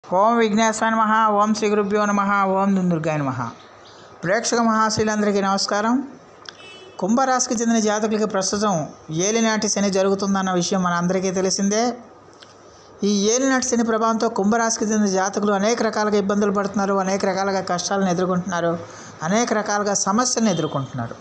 ఓం విఘ్నేశ్వర నమ ఓం శ్రీ గురుభ్యో నమ ఓం దుందుర్గాయ నమ ప్రేక్షక మహాశీలందరికీ నమస్కారం కుంభరాశికి చెందిన జాతకులకి ప్రస్తుతం ఏలినాటి శని జరుగుతుందన్న విషయం మన అందరికీ తెలిసిందే ఈ ఏలినాటి శని ప్రభావంతో కుంభరాశికి చెందిన జాతకులు అనేక రకాలుగా ఇబ్బందులు పడుతున్నారు అనేక రకాలుగా కష్టాలను ఎదుర్కొంటున్నారు అనేక రకాలుగా సమస్యలను ఎదుర్కొంటున్నారు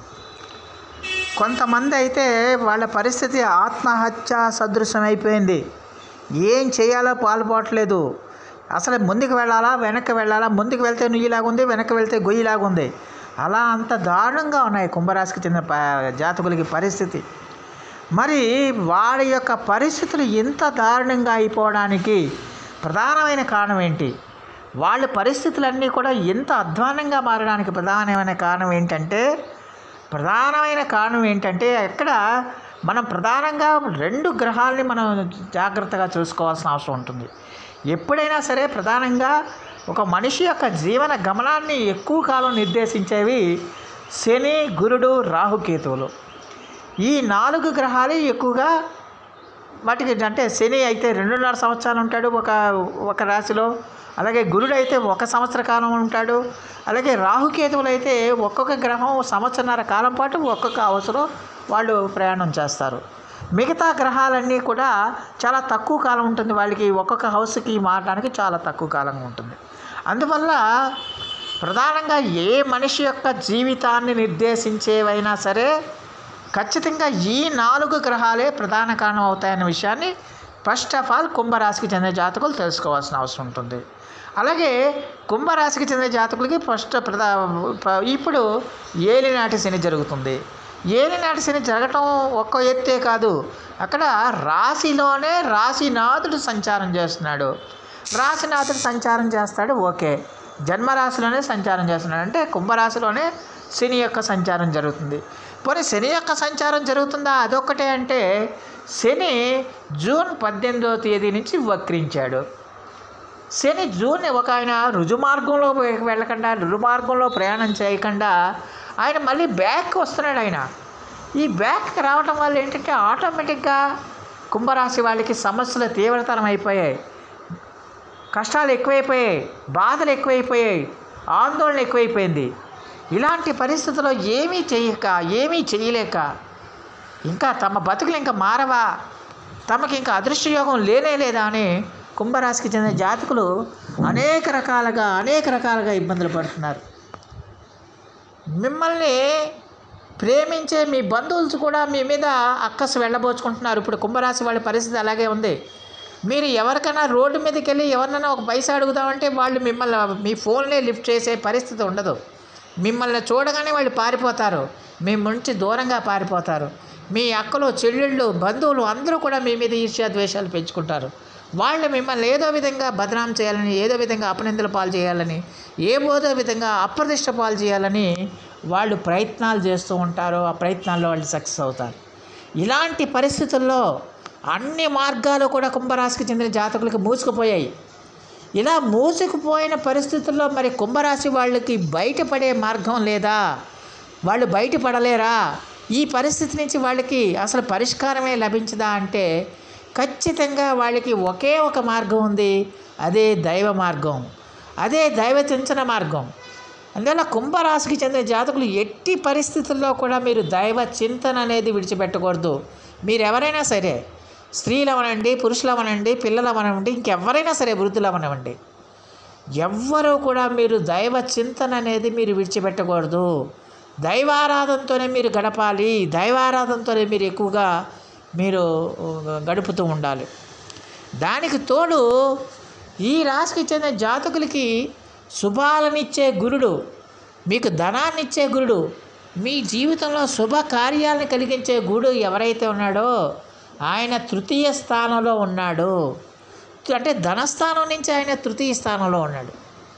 కొంతమంది అయితే వాళ్ళ పరిస్థితి ఆత్మహత్య సదృశం అయిపోయింది ఏం చేయాలో పాల్పోవట్లేదు అసలు ముందుకు వెళ్ళాలా వెనక్కి వెళ్ళాలా ముందుకు వెళ్తే నుయ్యిలాగుంది వెనక్కి వెళ్తే గొయ్యిలాగుంది అలా అంత దారుణంగా ఉన్నాయి కుంభరాశికి చెందిన ప- జాతకులకి పరిస్థితి మరి వాడి యొక్క పరిస్థితులు ఇంత దారుణంగా అయిపోవడానికి ప్రధానమైన కారణం ఏంటి వాళ్ళ పరిస్థితులన్నీ కూడా ఎంత అధ్వానంగా మారడానికి ప్రధానమైన కారణం ఏంటంటే ప్రధానమైన కారణం ఏంటంటే ఎక్కడ మనం ప్రధానంగా రెండు గ్రహాలని మనం జాగ్రత్తగా చూసుకోవాల్సిన అవసరం ఉంటుంది ఎప్పుడైనా సరే ప్రధానంగా ఒక మనిషి యొక్క జీవన గమనాన్ని ఎక్కువ కాలం నిర్దేశించేవి శని గురుడు రాహుకేతువులు ఈ నాలుగు గ్రహాలే ఎక్కువగా వాటికి అంటే శని అయితే రెండున్నర సంవత్సరాలు ఉంటాడు ఒక ఒక రాశిలో అలాగే గురుడు అయితే ఒక సంవత్సర కాలం ఉంటాడు అలాగే రాహుకేతువులు అయితే ఒక్కొక్క గ్రహం సంవత్సరన్నర కాలం పాటు ఒక్కొక్క అవసరం వాళ్ళు ప్రయాణం చేస్తారు మిగతా గ్రహాలన్నీ కూడా చాలా తక్కువ కాలం ఉంటుంది వాళ్ళకి ఒక్కొక్క హౌస్కి మారడానికి చాలా తక్కువ కాలం ఉంటుంది అందువల్ల ప్రధానంగా ఏ మనిషి యొక్క జీవితాన్ని నిర్దేశించేవైనా సరే ఖచ్చితంగా ఈ నాలుగు గ్రహాలే ప్రధాన కారణం అవుతాయనే విషయాన్ని ఫస్ట్ ఆఫ్ ఆల్ కుంభరాశికి చెందిన జాతకులు తెలుసుకోవాల్సిన అవసరం ఉంటుంది అలాగే కుంభరాశికి చెందిన జాతకులకి ఫస్ట్ ప్రధా ప- ఇప్పుడు ఏలినాటి శని జరుగుతుంది ఏలినాటి శని జరగటం ఒక్క ఎత్తే కాదు అక్కడ రాశిలోనే రాశినాథుడు సంచారం చేస్తున్నాడు రాశినాథుడు సంచారం చేస్తాడు ఓకే జన్మరాశిలోనే సంచారం చేస్తున్నాడు అంటే కుంభరాశిలోనే శని యొక్క సంచారం జరుగుతుంది పోనీ శని యొక్క సంచారం జరుగుతుందా అదొక్కటే అంటే శని జూన్ పద్దెనిమిదవ తేదీ నుంచి వక్రించాడు శని జూన్ ఒక ఆయన రుజుమార్గంలో వెళ్ళకుండా రుజుమార్గంలో ప్రయాణం చేయకుండా ఆయన మళ్ళీ బ్యాక్ వస్తున్నాడు ఆయన ఈ బ్యాక్ రావటం వల్ల ఏంటంటే ఆటోమేటిక్గా కుంభరాశి వాళ్ళకి సమస్యలు తీవ్రతరం అయిపోయాయి కష్టాలు ఎక్కువైపోయాయి బాధలు ఎక్కువైపోయాయి ఆందోళన ఎక్కువైపోయింది ఇలాంటి పరిస్థితుల్లో ఏమీ చేయక ఏమీ చేయలేక ఇంకా తమ బతుకులు ఇంకా మారవా తమకి ఇంకా అదృష్టయోగం లేనే లేదా అని కుంభరాశికి చెందిన జాతకులు అనేక రకాలుగా అనేక రకాలుగా ఇబ్బందులు పడుతున్నారు మిమ్మల్ని ప్రేమించే మీ బంధువులు కూడా మీ మీద అక్కసు వెళ్ళబోచుకుంటున్నారు ఇప్పుడు కుంభరాశి వాళ్ళ పరిస్థితి అలాగే ఉంది మీరు ఎవరికైనా రోడ్డు మీదకి వెళ్ళి ఎవరినైనా ఒక పైసా అడుగుదామంటే వాళ్ళు మిమ్మల్ని మీ ఫోన్లే లిఫ్ట్ చేసే పరిస్థితి ఉండదు మిమ్మల్ని చూడగానే వాళ్ళు పారిపోతారు మీ నుంచి దూరంగా పారిపోతారు మీ అక్కలు చెల్లెళ్ళు బంధువులు అందరూ కూడా మీ మీద ఈర్ష్యా ద్వేషాలు పెంచుకుంటారు వాళ్ళు మిమ్మల్ని ఏదో విధంగా బదనాం చేయాలని ఏదో విధంగా అపనిందల పాలు చేయాలని ఏదో విధంగా అప్రదిష్ట పాలు చేయాలని వాళ్ళు ప్రయత్నాలు చేస్తూ ఉంటారు ఆ ప్రయత్నాల్లో వాళ్ళు సక్సెస్ అవుతారు ఇలాంటి పరిస్థితుల్లో అన్ని మార్గాలు కూడా కుంభరాశికి చెందిన జాతకులకు మూసుకుపోయాయి ఇలా మూసుకుపోయిన పరిస్థితుల్లో మరి కుంభరాశి వాళ్ళకి బయటపడే మార్గం లేదా వాళ్ళు బయటపడలేరా ఈ పరిస్థితి నుంచి వాళ్ళకి అసలు పరిష్కారమే లభించదా అంటే ఖచ్చితంగా వాళ్ళకి ఒకే ఒక మార్గం ఉంది అదే దైవ మార్గం అదే దైవ చింతన మార్గం అందువల్ల కుంభరాశికి చెందిన జాతకులు ఎట్టి పరిస్థితుల్లో కూడా మీరు దైవ చింతన అనేది విడిచిపెట్టకూడదు మీరు ఎవరైనా సరే స్త్రీలు అవనండి పురుషులు అవనండి పిల్లలు అవనండి ఇంకెవరైనా సరే వృద్ధులు అవనివ్వండి ఎవ్వరూ కూడా మీరు దైవ చింతన అనేది మీరు విడిచిపెట్టకూడదు దైవారాధనతోనే మీరు గడపాలి దైవారాధనతోనే మీరు ఎక్కువగా మీరు గడుపుతూ ఉండాలి దానికి తోడు ఈ రాశికి చెందిన జాతకులకి శుభాలనిచ్చే గురుడు మీకు ధనాన్నిచ్చే గురుడు మీ జీవితంలో శుభ కార్యాలను కలిగించే గురుడు ఎవరైతే ఉన్నాడో ఆయన తృతీయ స్థానంలో ఉన్నాడు అంటే ధనస్థానం నుంచి ఆయన తృతీయ స్థానంలో ఉన్నాడు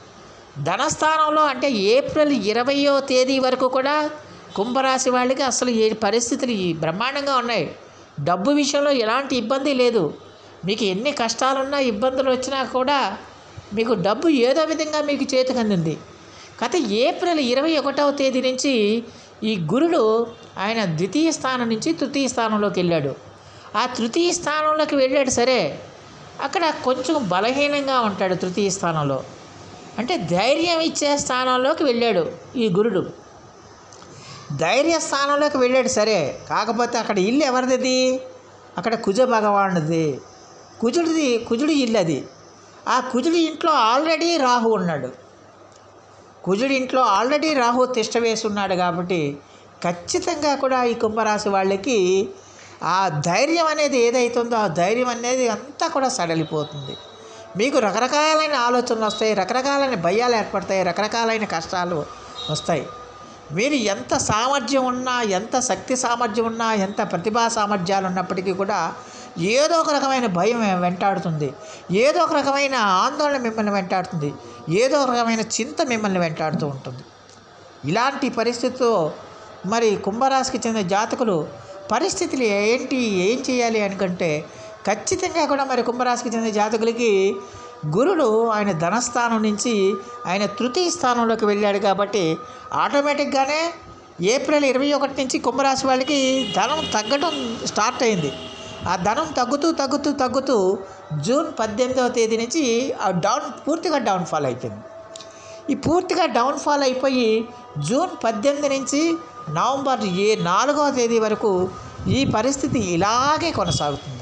ధనస్థానంలో అంటే ఏప్రిల్ ఇరవయో తేదీ వరకు కూడా కుంభరాశి వాళ్ళకి అసలు ఏ పరిస్థితులు ఈ బ్రహ్మాండంగా ఉన్నాయి డబ్బు విషయంలో ఎలాంటి ఇబ్బంది లేదు మీకు ఎన్ని కష్టాలున్నా ఇబ్బందులు వచ్చినా కూడా మీకు డబ్బు ఏదో విధంగా మీకు చేతికి అందింది కథ ఏప్రిల్ ఇరవై ఒకటవ తేదీ నుంచి ఈ గురుడు ఆయన ద్వితీయ స్థానం నుంచి తృతీయ స్థానంలోకి వెళ్ళాడు ఆ తృతీయ స్థానంలోకి వెళ్ళాడు సరే అక్కడ కొంచెం బలహీనంగా ఉంటాడు తృతీయ స్థానంలో అంటే ధైర్యం ఇచ్చే స్థానంలోకి వెళ్ళాడు ఈ గురుడు ధైర్య స్థానంలోకి వెళ్ళాడు సరే కాకపోతే అక్కడ ఇల్లు ఎవరిది అక్కడ కుజ భగవానుడిది కుజుడిది కుజుడి ఇల్లు అది ఆ కుజుడి ఇంట్లో ఆల్రెడీ రాహు ఉన్నాడు కుజుడి ఇంట్లో ఆల్రెడీ రాహు తిష్ట వేసి ఉన్నాడు కాబట్టి ఖచ్చితంగా కూడా ఈ కుంభరాశి వాళ్ళకి ఆ ధైర్యం అనేది ఏదైతుందో ఆ ధైర్యం అనేది అంతా కూడా సడలిపోతుంది మీకు రకరకాలైన ఆలోచనలు వస్తాయి రకరకాలైన భయాలు ఏర్పడతాయి రకరకాలైన కష్టాలు వస్తాయి మీరు ఎంత సామర్థ్యం ఉన్నా ఎంత శక్తి సామర్థ్యం ఉన్నా ఎంత ప్రతిభా సామర్థ్యాలు ఉన్నప్పటికీ కూడా ఏదో ఒక రకమైన భయం వెంటాడుతుంది ఏదో ఒక రకమైన ఆందోళన మిమ్మల్ని వెంటాడుతుంది ఏదో ఒక రకమైన చింత మిమ్మల్ని వెంటాడుతూ ఉంటుంది ఇలాంటి పరిస్థితితో మరి కుంభరాశికి చెందిన జాతకులు పరిస్థితులు ఏంటి ఏం చేయాలి అనుకంటే ఖచ్చితంగా కూడా మరి కుంభరాశికి చెందిన జాతకులకి గురుడు ఆయన ధనస్థానం నుంచి ఆయన తృతీయ స్థానంలోకి వెళ్ళాడు కాబట్టి ఆటోమేటిక్గానే ఏప్రిల్ ఇరవై ఒకటి నుంచి కుంభరాశి వాళ్ళకి ధనం తగ్గడం స్టార్ట్ అయింది ఆ ధనం తగ్గుతూ తగ్గుతూ తగ్గుతూ జూన్ పద్దెనిమిదవ తేదీ నుంచి ఆ డౌన్ పూర్తిగా డౌన్ఫాల్ అయిపోయింది ఈ పూర్తిగా డౌన్ఫాల్ అయిపోయి జూన్ పద్దెనిమిది నుంచి నవంబర్ ఏ నాలుగవ తేదీ వరకు ఈ పరిస్థితి ఇలాగే కొనసాగుతుంది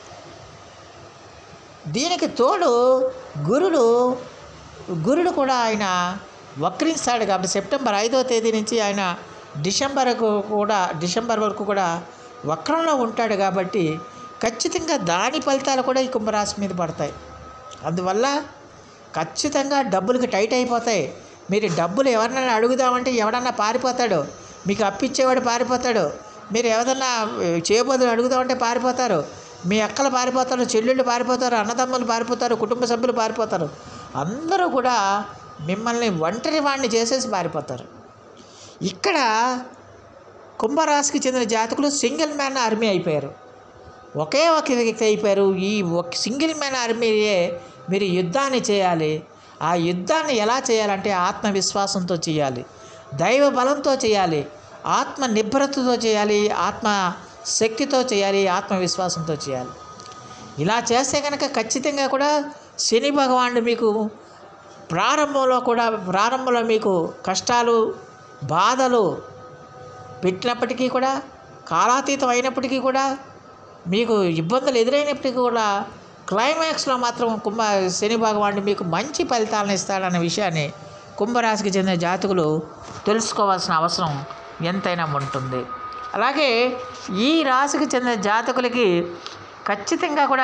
దీనికి తోడు గురుడు గురుడు కూడా ఆయన వక్రిస్తాడు కాబట్టి సెప్టెంబర్ ఐదవ తేదీ నుంచి ఆయన డిసెంబర్కు కూడా డిసెంబర్ వరకు కూడా వక్రంలో ఉంటాడు కాబట్టి ఖచ్చితంగా దాని ఫలితాలు కూడా ఈ కుంభరాశి మీద పడతాయి అందువల్ల ఖచ్చితంగా డబ్బులకి టైట్ అయిపోతాయి మీరు డబ్బులు ఎవరినైనా అడుగుదామంటే ఎవడన్నా పారిపోతాడు మీకు అప్పిచ్చేవాడు పారిపోతాడు మీరు ఎవరన్నా చేయబోదులు అడుగుదామంటే పారిపోతారు మీ అక్కలు పారిపోతారు చెల్లెళ్ళు పారిపోతారు అన్నదమ్ములు పారిపోతారు కుటుంబ సభ్యులు పారిపోతారు అందరూ కూడా మిమ్మల్ని ఒంటరి వాడిని చేసేసి పారిపోతారు ఇక్కడ కుంభరాశికి చెందిన జాతకులు సింగిల్ మ్యాన్ ఆర్మీ అయిపోయారు ఒకే ఒక వ్యక్తి అయిపోయారు ఈ ఒక సింగిల్ మ్యాన్ ఆర్మీయే మీరు యుద్ధాన్ని చేయాలి ఆ యుద్ధాన్ని ఎలా చేయాలంటే ఆత్మవిశ్వాసంతో చేయాలి దైవ బలంతో చేయాలి ఆత్మ నిభ్రతతో చేయాలి ఆత్మ శక్తితో చేయాలి ఆత్మవిశ్వాసంతో చేయాలి ఇలా చేస్తే కనుక ఖచ్చితంగా కూడా శని భగవానుడు మీకు ప్రారంభంలో కూడా ప్రారంభంలో మీకు కష్టాలు బాధలు పెట్టినప్పటికీ కూడా కాలాతీతం అయినప్పటికీ కూడా మీకు ఇబ్బందులు ఎదురైనప్పటికీ కూడా క్లైమాక్స్లో మాత్రం కుంభ శని భగవానుడు మీకు మంచి ఫలితాలను ఇస్తాడన్న విషయాన్ని కుంభరాశికి చెందిన జాతకులు తెలుసుకోవాల్సిన అవసరం ఎంతైనా ఉంటుంది అలాగే ఈ రాశికి చెందిన జాతకులకి ఖచ్చితంగా కూడా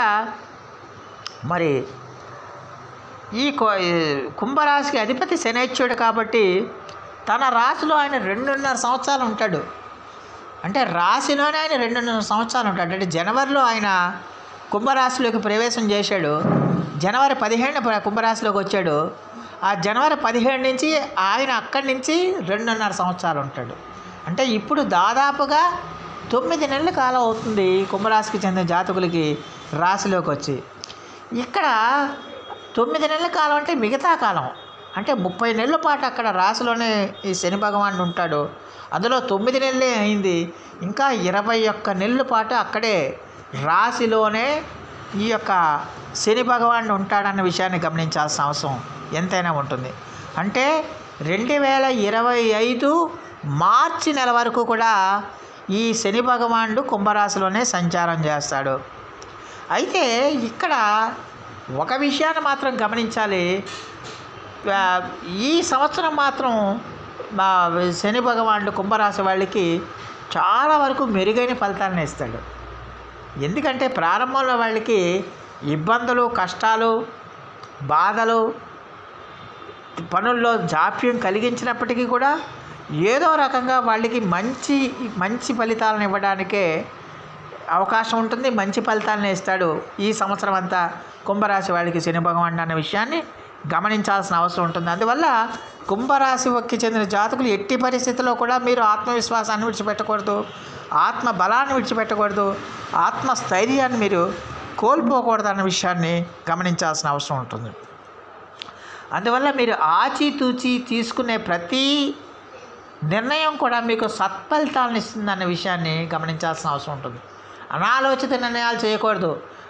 మరి ఈ కో- ఈ కుంభరాశికి అధిపతి శనేశ్వరుడు కాబట్టి తన రాశిలో ఆయన రెండున్నర సంవత్సరాలు ఉంటాడు అంటే రాశిలోనే ఆయన రెండున్నర సంవత్సరాలు ఉంటాడు అంటే జనవరిలో ఆయన కుంభరాశిలోకి ప్రవేశం చేశాడు జనవరి పదిహేడున ప్ర- కుంభరాశిలోకి వచ్చాడు ఆ జనవరి పదిహేడు నుంచి ఆయన అక్కడి నుంచి రెండున్నర సంవత్సరాలు ఉంటాడు అంటే ఇప్పుడు దాదాపుగా తొమ్మిది నెలల కాలం అవుతుంది కుంభరాశికి చెందిన జాతకులకి రాశిలోకి వచ్చి ఇక్కడ తొమ్మిది నెలల కాలం అంటే మిగతా కాలం అంటే ముప్పై నెలల పాటు అక్కడ రాశిలోనే ఈ శని భగవానుడు ఉంటాడు అందులో తొమ్మిది నెలలే అయింది ఇంకా ఇరవై ఒక్క నెలల పాటు అక్కడే రాశిలోనే ఈ యొక్క శని భగవానుడు ఉంటాడన్న విషయాన్ని గమనించాల్సిన అవసరం ఎంతైనా ఉంటుంది అంటే రెండు వేల ఇరవై ఐదు మార్చి నెల వరకు కూడా ఈ శని భగవానుడు కుంభరాశిలోనే సంచారం చేస్తాడు అయితే ఇక్కడ ఒక విషయాన్ని మాత్రం గమనించాలి ఆ, ఈ సంవత్సరం మాత్రం మా శని భగవానుడు కుంభరాశి వాళ్ళకి చాలా వరకు మెరుగైన ఫలితాలను ఇస్తాడు ఎందుకంటే ప్రారంభంలో వాళ్ళకి ఇబ్బందులు కష్టాలు బాధలు పనుల్లో జాప్యం కలిగించినప్పటికీ కూడా ఏదో రకంగా వాళ్ళకి మంచి మంచి ఫలితాలను ఇవ్వడానికే అవకాశం ఉంటుంది మంచి ఫలితాలను ఇస్తాడు ఈ సంవత్సరం అంతా కుంభరాశి వాళ్ళకి శని భగవానుడు అన్న విషయాన్ని గమనించాల్సిన అవసరం ఉంటుంది అందువల్ల కుంభరాశికి చెందిన జాతకులు ఎట్టి పరిస్థితుల్లో కూడా మీరు ఆత్మవిశ్వాసాన్ని విడిచిపెట్టకూడదు ఆత్మ బలాన్ని విడిచిపెట్టకూడదు ఆత్మస్థైర్యాన్ని మీరు కోల్పోకూడదు అన్న విషయాన్ని గమనించాల్సిన అవసరం ఉంటుంది అందువల్ల మీరు ఆచితూచి తీసుకునే ప్రతి నిర్ణయం కూడా మీకు సత్ఫలితాలను ఇస్తుందన్న విషయాన్ని గమనించాల్సిన అవసరం ఉంటుంది అనాలోచిత నిర్ణయాలు చేయకూడదు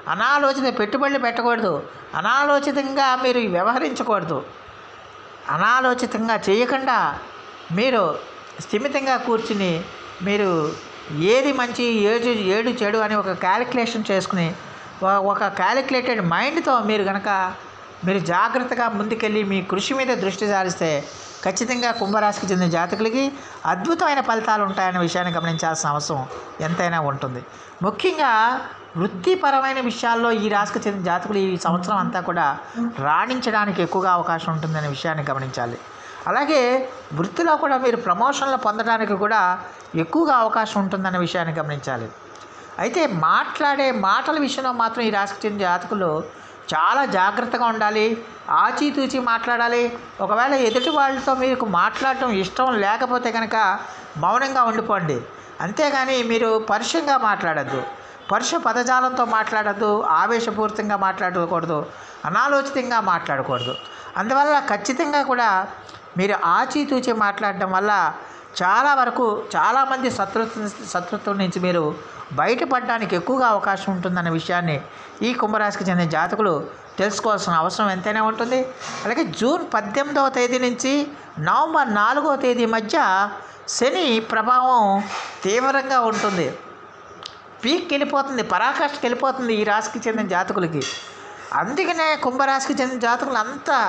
అనాలోచిత పెట్టుబడులు పెట్టకూడదు అనాలోచితంగా మీరు వ్యవహరించకూడదు అనాలోచితంగా చేయకుండా మీరు స్థిమితంగా కూర్చుని మీరు ఏది మంచి ఏడు ఏడు చెడు అని ఒక క్యాలిక్యులేషన్ చేసుకుని ఒక- ఒక క్యాలిక్యులేటెడ్ మైండ్తో మీరు కనుక మీరు జాగ్రత్తగా ముందుకెళ్ళి మీ కృషి మీద దృష్టి సారిస్తే ఖచ్చితంగా కుంభరాశికి చెందిన జాతకులకి అద్భుతమైన ఫలితాలు ఉంటాయనే విషయాన్ని గమనించాల్సిన అవసరం ఎంతైనా ఉంటుంది ముఖ్యంగా వృత్తిపరమైన విషయాల్లో ఈ రాశికి చెందిన జాతకులు ఈ సంవత్సరం అంతా కూడా రాణించడానికి ఎక్కువగా అవకాశం ఉంటుందనే విషయాన్ని గమనించాలి అలాగే వృత్తిలో కూడా మీరు ప్రమోషన్లు పొందడానికి కూడా ఎక్కువగా అవకాశం ఉంటుందనే విషయాన్ని గమనించాలి అయితే మాట్లాడే మాటల విషయంలో మాత్రం ఈ రాశికి చెందిన జాతకులు చాలా జాగ్రత్తగా ఉండాలి ఆచితూచి మాట్లాడాలి ఒకవేళ ఎదుటి వాళ్ళతో మీకు మాట్లాడటం ఇష్టం లేకపోతే కనుక మౌనంగా ఉండిపోండి అంతేగాని మీరు పరుషంగా మాట్లాడద్దు పరుష పదజాలంతో మాట్లాడద్దు ఆవేశపూరితంగా మాట్లాడకూడదు అనాలోచితంగా మాట్లాడకూడదు అందువల్ల ఖచ్చితంగా కూడా మీరు ఆచితూచి మాట్లాడడం వల్ల చాలా వరకు చాలామంది శత్రుత్వ శత్రుత్వం నుంచి మీరు బయటపడడానికి ఎక్కువగా అవకాశం ఉంటుందన్న విషయాన్ని ఈ కుంభరాశికి చెందిన జాతకులు తెలుసుకోవాల్సిన అవసరం ఎంతైనా ఉంటుంది అలాగే జూన్ పద్దెనిమిదవ తేదీ నుంచి నవంబర్ నాలుగవ తేదీ మధ్య శని ప్రభావం తీవ్రంగా ఉంటుంది పీక్కి వెళ్ళిపోతుంది పరాకాష్ఠకి వెళ్ళిపోతుంది ఈ రాశికి చెందిన జాతకులకి అందుకనే కుంభరాశికి చెందిన జాతకులు అంతా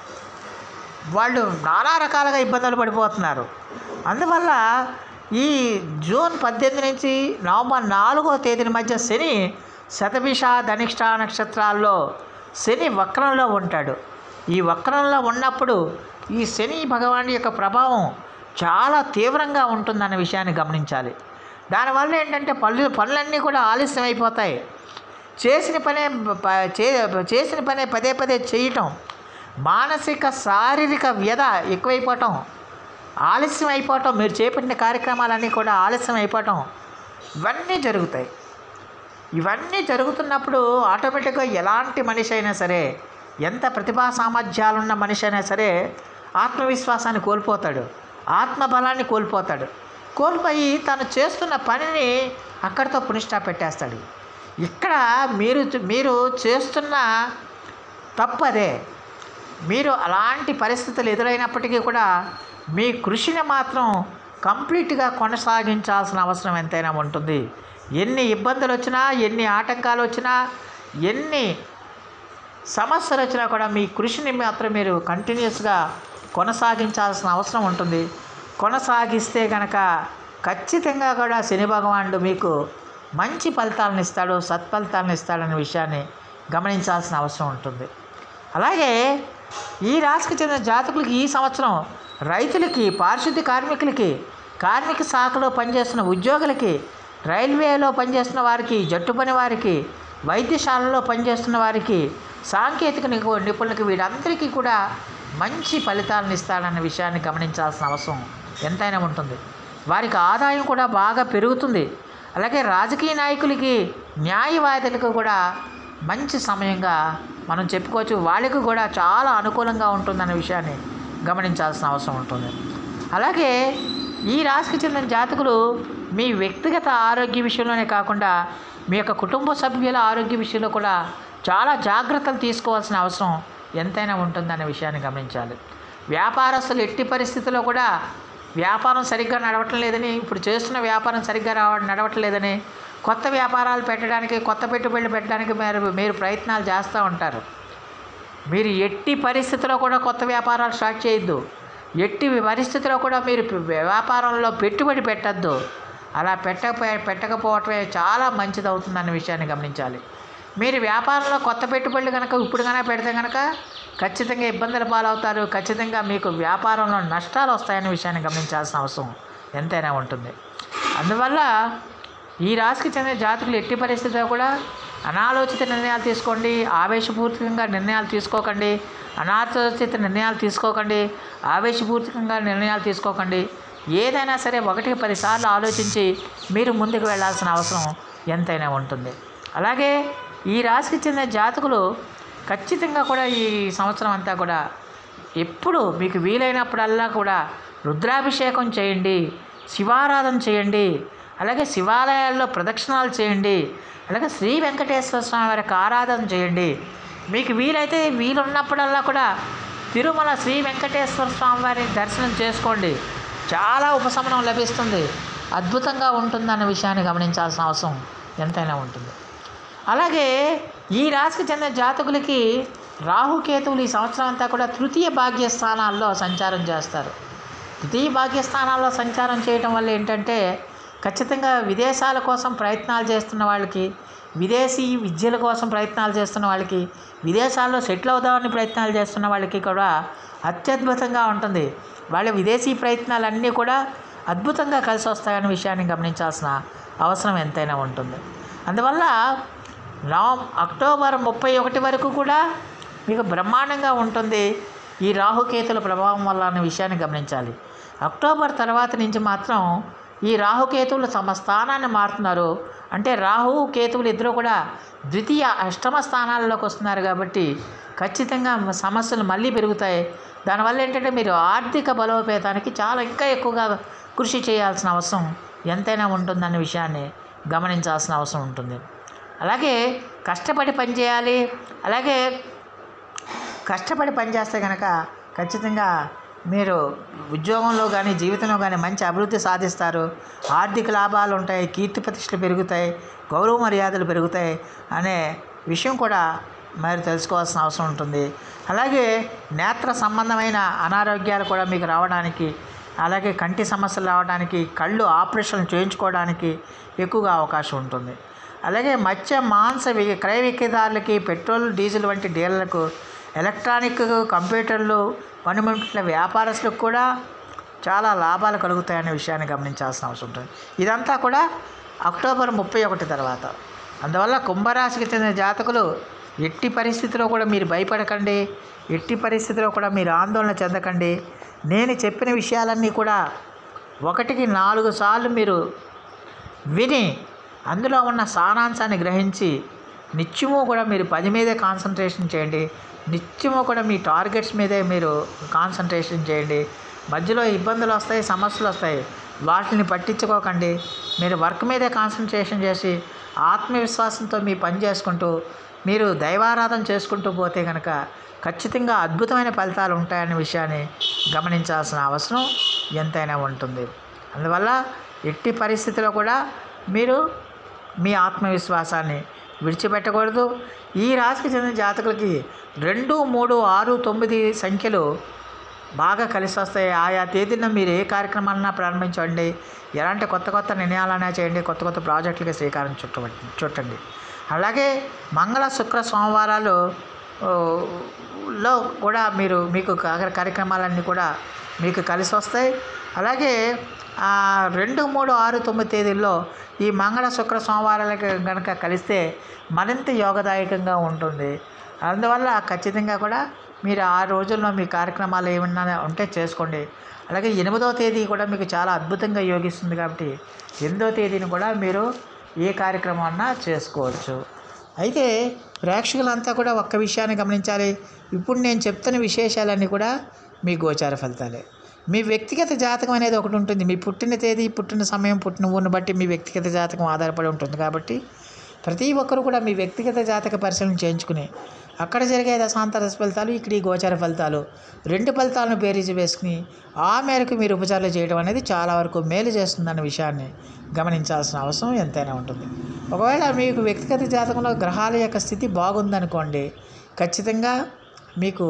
వాళ్ళు నానా రకాలుగా ఇబ్బందులు పడిపోతున్నారు అందువల్ల ఈ జూన్ పద్దెనిమిది నుంచి నవంబర్ నాలుగో తేదీల మధ్య శని శతభిష ధనిష్ట నక్షత్రాల్లో శని వక్రంలో ఉంటాడు ఈ వక్రంలో ఉన్నప్పుడు ఈ శని భగవాన్ యొక్క ప్రభావం చాలా తీవ్రంగా ఉంటుందన్న విషయాన్ని గమనించాలి దానివల్ల ఏంటంటే పనులు పనులన్నీ కూడా ఆలస్యం అయిపోతాయి చేసిన పనే ప- చే- చేసిన పనే పదే పదే చేయటం మానసిక శారీరక వ్యధ ఎక్కువైపోవటం ఆలస్యం అయిపోవటం మీరు చేపట్టిన కార్యక్రమాలన్నీ కూడా ఆలస్యం అయిపోవటం ఇవన్నీ జరుగుతాయి ఇవన్నీ జరుగుతున్నప్పుడు ఆటోమేటిక్గా ఎలాంటి మనిషి అయినా సరే ఎంత ప్రతిభా సామర్థ్యాలున్న మనిషి అయినా సరే ఆత్మవిశ్వాసాన్ని కోల్పోతాడు ఆత్మబలాన్ని కోల్పోతాడు కోల్పోయి తను చేస్తున్న పనిని అక్కడితో పునిష్టా పెట్టేస్తాడు ఇక్కడ మీరు మీరు చేస్తున్న తప్పు అదే మీరు అలాంటి పరిస్థితులు ఎదురైనప్పటికీ కూడా మీ కృషిని మాత్రం కంప్లీట్గా కొనసాగించాల్సిన అవసరం ఎంతైనా ఉంటుంది ఎన్ని ఇబ్బందులు వచ్చినా ఎన్ని ఆటంకాలు వచ్చినా ఎన్ని సమస్యలు వచ్చినా కూడా మీ కృషిని మాత్రం మీరు కంటిన్యూస్గా కొనసాగించాల్సిన అవసరం ఉంటుంది కొనసాగిస్తే కనుక ఖచ్చితంగా కూడా శని భగవానుడు మీకు మంచి ఫలితాలను ఇస్తాడు సత్ఫలితాలను ఇస్తాడనే విషయాన్ని గమనించాల్సిన అవసరం ఉంటుంది అలాగే ఈ రాశికి చెందిన జాతకులకి ఈ సంవత్సరం రైతులకి పారిశుద్ధ్య కార్మికులకి కార్మిక శాఖలో పనిచేస్తున్న ఉద్యోగులకి రైల్వేలో పనిచేస్తున్న వారికి జట్టు పని వారికి వైద్యశాలలో పనిచేస్తున్న వారికి సాంకేతిక నిపు- నిపుణులకి వీరందరికీ కూడా మంచి ఫలితాలను ఇస్తాడన్న విషయాన్ని గమనించాల్సిన అవసరం ఎంతైనా ఉంటుంది వారికి ఆదాయం కూడా బాగా పెరుగుతుంది అలాగే రాజకీయ నాయకులకి న్యాయవాదులకు కూడా మంచి సమయంగా మనం చెప్పుకోవచ్చు వాళ్ళకు కూడా చాలా అనుకూలంగా ఉంటుందన్న విషయాన్ని గమనించాల్సిన అవసరం ఉంటుంది అలాగే ఈ రాశికి చెందిన జాతకులు మీ వ్యక్తిగత ఆరోగ్య విషయంలోనే కాకుండా మీ యొక్క కుటుంబ సభ్యుల ఆరోగ్య విషయంలో కూడా చాలా జాగ్రత్తలు తీసుకోవాల్సిన అవసరం ఎంతైనా ఉంటుందనే విషయాన్ని గమనించాలి వ్యాపారస్తులు ఎట్టి పరిస్థితుల్లో కూడా వ్యాపారం సరిగ్గా నడవటం లేదని ఇప్పుడు చేస్తున్న వ్యాపారం సరిగ్గా రావ నడవటం లేదని కొత్త వ్యాపారాలు పెట్టడానికి కొత్త పెట్టుబడులు పెట్టడానికి మీరు మీరు ప్రయత్నాలు చేస్తూ ఉంటారు మీరు ఎట్టి పరిస్థితిలో కూడా కొత్త వ్యాపారాలు స్టార్ట్ చేయొద్దు ఎట్టి పరిస్థితిలో కూడా మీరు ప- వ్యాపారంలో పెట్టుబడి పెట్టద్దు అలా పెట్టకపో పెట్టకపోవటమే చాలా మంచిది అవుతుందన్న విషయాన్ని గమనించాలి మీరు వ్యాపారంలో కొత్త పెట్టుబడులు కనుక ఇప్పుడు కనుక పెడితే కనుక ఖచ్చితంగా ఇబ్బందుల పాలవుతారు ఖచ్చితంగా మీకు వ్యాపారంలో నష్టాలు వస్తాయనే విషయాన్ని గమనించాల్సిన అవసరం ఎంతైనా ఉంటుంది అందువల్ల ఈ రాశికి చెందిన జాతకులు ఎట్టి పరిస్థితిలో కూడా అనాలోచిత నిర్ణయాలు తీసుకోండి ఆవేశపూర్వకంగా నిర్ణయాలు తీసుకోకండి అనాలోచిత నిర్ణయాలు తీసుకోకండి ఆవేశపూర్వకంగా నిర్ణయాలు తీసుకోకండి ఏదైనా సరే ఒకటికి పదిసార్లు ఆలోచించి మీరు ముందుకు వెళ్ళాల్సిన అవసరం ఎంతైనా ఉంటుంది అలాగే ఈ రాశికి చెందిన జాతకులు ఖచ్చితంగా కూడా ఈ సంవత్సరం అంతా కూడా ఎప్పుడు మీకు వీలైనప్పుడల్లా కూడా రుద్రాభిషేకం చేయండి శివారాధన చేయండి అలాగే శివాలయాల్లో ప్రదక్షిణాలు చేయండి అలాగే శ్రీ వెంకటేశ్వర స్వామి వారికి ఆరాధన చేయండి మీకు వీలైతే వీలున్నప్పుడల్లా కూడా తిరుమల శ్రీ వెంకటేశ్వర స్వామి వారి దర్శనం చేసుకోండి చాలా ఉపశమనం లభిస్తుంది అద్భుతంగా ఉంటుందన్న విషయాన్ని గమనించాల్సిన అవసరం ఎంతైనా ఉంటుంది అలాగే ఈ రాశికి చెందిన జాతకులకి రాహుకేతువులు ఈ సంవత్సరం అంతా కూడా తృతీయ భాగ్యస్థానాల్లో సంచారం చేస్తారు తృతీయ భాగ్యస్థానాల్లో సంచారం చేయటం వల్ల ఏంటంటే ఖచ్చితంగా విదేశాల కోసం ప్రయత్నాలు చేస్తున్న వాళ్ళకి విదేశీ విద్యల కోసం ప్రయత్నాలు చేస్తున్న వాళ్ళకి విదేశాల్లో సెటిల్ అవుదామని ప్రయత్నాలు చేస్తున్న వాళ్ళకి కూడా అత్యద్భుతంగా ఉంటుంది వాళ్ళ విదేశీ ప్రయత్నాలన్నీ కూడా అద్భుతంగా కలిసి వస్తాయనే విషయాన్ని గమనించాల్సిన అవసరం ఎంతైనా ఉంటుంది అందువల్ల నవం అక్టోబర్ ముప్పై ఒకటి వరకు కూడా మీకు బ్రహ్మాండంగా ఉంటుంది ఈ రాహుకేతుల ప్రభావం వల్ల అనే విషయాన్ని గమనించాలి అక్టోబర్ తర్వాత నుంచి మాత్రం ఈ రాహుకేతువులు తమ స్థానాన్ని మారుతున్నారు అంటే రాహు కేతువులు ఇద్దరు కూడా ద్వితీయ అష్టమ స్థానాల్లోకి వస్తున్నారు కాబట్టి ఖచ్చితంగా సమస్యలు మళ్ళీ పెరుగుతాయి దానివల్ల ఏంటంటే మీరు ఆర్థిక బలోపేతానికి చాలా ఇంకా ఎక్కువగా కృషి చేయాల్సిన అవసరం ఎంతైనా ఉంటుందన్న విషయాన్ని గమనించాల్సిన అవసరం ఉంటుంది అలాగే కష్టపడి పనిచేయాలి అలాగే కష్టపడి పనిచేస్తే కనుక ఖచ్చితంగా మీరు ఉద్యోగంలో కానీ జీవితంలో కానీ మంచి అభివృద్ధి సాధిస్తారు ఆర్థిక లాభాలు ఉంటాయి కీర్తి ప్రతిష్టలు పెరుగుతాయి గౌరవ మర్యాదలు పెరుగుతాయి అనే విషయం కూడా మరి తెలుసుకోవాల్సిన అవసరం ఉంటుంది అలాగే నేత్ర సంబంధమైన అనారోగ్యాలు కూడా మీకు రావడానికి అలాగే కంటి సమస్యలు రావడానికి కళ్ళు ఆపరేషన్లు చేయించుకోవడానికి ఎక్కువగా అవకాశం ఉంటుంది అలాగే మత్స్య మాంస వి- క్రయ విక్రయదారులకి పెట్రోల్ డీజిల్ వంటి డీలర్లకు ఎలక్ట్రానిక్ కంప్యూటర్లు పనిముట్ల వ్యాపారస్తులకు కూడా చాలా లాభాలు కలుగుతాయనే విషయాన్ని గమనించాల్సిన అవసరం ఉంటుంది ఇదంతా కూడా అక్టోబర్ ముప్పై ఒకటి తర్వాత అందువల్ల కుంభరాశికి చెందిన జాతకులు ఎట్టి పరిస్థితిలో కూడా మీరు భయపడకండి ఎట్టి పరిస్థితిలో కూడా మీరు ఆందోళన చెందకండి నేను చెప్పిన విషయాలన్నీ కూడా ఒకటికి నాలుగు సార్లు మీరు విని అందులో ఉన్న సారాంశాన్ని గ్రహించి నిత్యము కూడా మీరు పది మీదే కాన్సన్ట్రేషన్ చేయండి నిత్యము కూడా మీ టార్గెట్స్ మీదే మీరు కాన్సన్ట్రేషన్ చేయండి మధ్యలో ఇబ్బందులు వస్తాయి సమస్యలు వస్తాయి వాటిని పట్టించుకోకండి మీరు వర్క్ మీదే కాన్సన్ట్రేషన్ చేసి ఆత్మవిశ్వాసంతో మీ పని చేసుకుంటూ మీరు దైవారాధన చేసుకుంటూ పోతే కనుక ఖచ్చితంగా అద్భుతమైన ఫలితాలు ఉంటాయనే విషయాన్ని గమనించాల్సిన అవసరం ఎంతైనా ఉంటుంది అందువల్ల ఎట్టి పరిస్థితిలో కూడా మీరు మీ ఆత్మవిశ్వాసాన్ని విడిచిపెట్టకూడదు ఈ రాశికి చెందిన జాతకులకి రెండు మూడు ఆరు తొమ్మిది సంఖ్యలు బాగా కలిసి వస్తాయి ఆయా తేదీన మీరు ఏ కార్యక్రమాలన్నా ప్రారంభించండి ఎలాంటి కొత్త కొత్త నిర్ణయాలైనా చేయండి కొత్త కొత్త ప్రాజెక్టులకి శ్రీకారం చుట్టబట్టి చుట్టండి అలాగే మంగళ శుక్ర సోమవారాలు ఓ, లో కూడా మీరు మీకు కార్య- కార్యక్రమాలన్నీ కూడా మీకు కలిసి వస్తాయి అలాగే ఆ, రెండు మూడు ఆరు తొమ్మిది తేదీల్లో ఈ మంగళ శుక్ర సోమవారాలకి కనుక కలిస్తే మరింత యోగదాయకంగా ఉంటుంది అందువల్ల ఖచ్చితంగా కూడా మీరు ఆ రోజుల్లో మీ కార్యక్రమాలు ఏమన్నా ఉంటే చేసుకోండి అలాగే ఎనిమిదవ తేదీ కూడా మీకు చాలా అద్భుతంగా యోగిస్తుంది కాబట్టి ఎనిమిదవ తేదీని కూడా మీరు ఏ కార్యక్రమం అన్నా చేసుకోవచ్చు అయితే ప్రేక్షకులంతా కూడా ఒక్క విషయాన్ని గమనించాలి ఇప్పుడు నేను చెప్తున్న విశేషాలన్నీ కూడా మీ గోచార ఫలితాలే మీ వ్యక్తిగత జాతకం అనేది ఒకటి ఉంటుంది మీ పుట్టిన తేదీ పుట్టిన సమయం పుట్టిన ఊరిని బట్టి మీ వ్యక్తిగత జాతకం ఆధారపడి ఉంటుంది కాబట్టి ప్రతి ఒక్కరు కూడా మీ వ్యక్తిగత జాతక పరిశీలన చేయించుకుని అక్కడ జరిగే దశాంతర ఫలితాలు ఇక్కడ ఈ గోచార ఫలితాలు రెండు ఫలితాలను బేరీజు వేసుకుని ఆ మేరకు మీరు ఉపచారాలు చేయడం అనేది చాలా వరకు మేలు చేస్తుందన్న విషయాన్ని గమనించాల్సిన అవసరం ఎంతైనా ఉంటుంది ఒకవేళ మీకు వ్యక్తిగత జాతకంలో గ్రహాల యొక్క స్థితి బాగుందనుకోండి ఖచ్చితంగా మీకు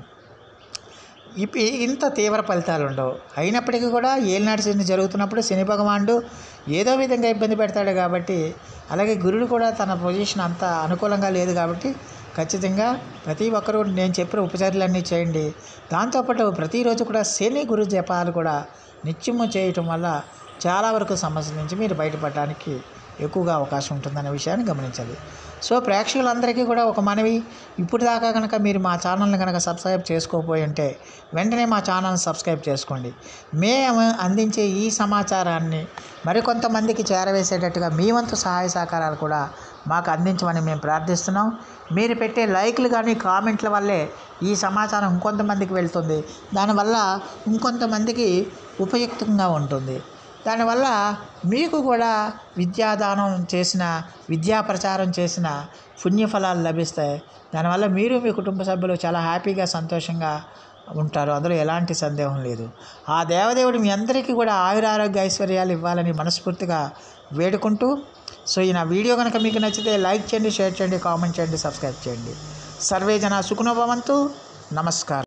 ఇప్- ఇంత తీవ్ర ఫలితాలు ఉండవు అయినప్పటికీ కూడా ఏలినాటి శని జరుగుతున్నప్పుడు శని భగవానుడు ఏదో విధంగా ఇబ్బంది పెడతాడు కాబట్టి అలాగే గురుడు కూడా తన పొజిషన్ అంత అనుకూలంగా లేదు కాబట్టి ఖచ్చితంగా ప్రతి ఒక్కరూ నేను చెప్పిన ఉపచారాలన్నీ చేయండి దాంతోపాటు ప్రతిరోజు కూడా శని గురు జపాలు కూడా నిత్యము చేయటం వల్ల చాలా వరకు సమస్యల నుంచి మీరు బయటపడడానికి ఎక్కువగా అవకాశం ఉంటుందనే విషయాన్ని గమనించాలి సో ప్రేక్షకులందరికీ కూడా ఒక మనవి ఇప్పుడు దాకా కనుక మీరు మా ఛానల్ని కనుక సబ్స్క్రైబ్ చేసుకోకపోయి ఉంటే వెంటనే మా ఛానల్ని సబ్స్క్రైబ్ చేసుకోండి మేము అందించే ఈ సమాచారాన్ని మరికొంతమందికి చేరవేసేటట్టుగా మీ వంతు సహాయ సహకారాలు కూడా మాకు అందించమని మేము ప్రార్థిస్తున్నాం మీరు పెట్టే లైక్లు కానీ కామెంట్ల వల్లే ఈ సమాచారం ఇంకొంతమందికి వెళ్తుంది దానివల్ల ఇంకొంతమందికి ఉపయుక్తంగా ఉంటుంది దానివల్ల మీకు కూడా విద్యాదానం చేసిన విద్యా ప్రచారం చేసిన పుణ్యఫలాలు లభిస్తాయి దానివల్ల మీరు మీ కుటుంబ సభ్యులు చాలా హ్యాపీగా సంతోషంగా ఉంటారు అందులో ఎలాంటి సందేహం లేదు ఆ దేవదేవుడు మీ అందరికీ కూడా ఆయురారోగ్య ఐశ్వర్యాలు ఇవ్వాలని మనస్ఫూర్తిగా వేడుకుంటూ సో ఈ నా వీడియో కనుక మీకు నచ్చితే లైక్ చేయండి షేర్ చేయండి కామెంట్ చేయండి సబ్స్క్రైబ్ చేయండి సర్వే జన సుఖనోభవంతు నమస్కారం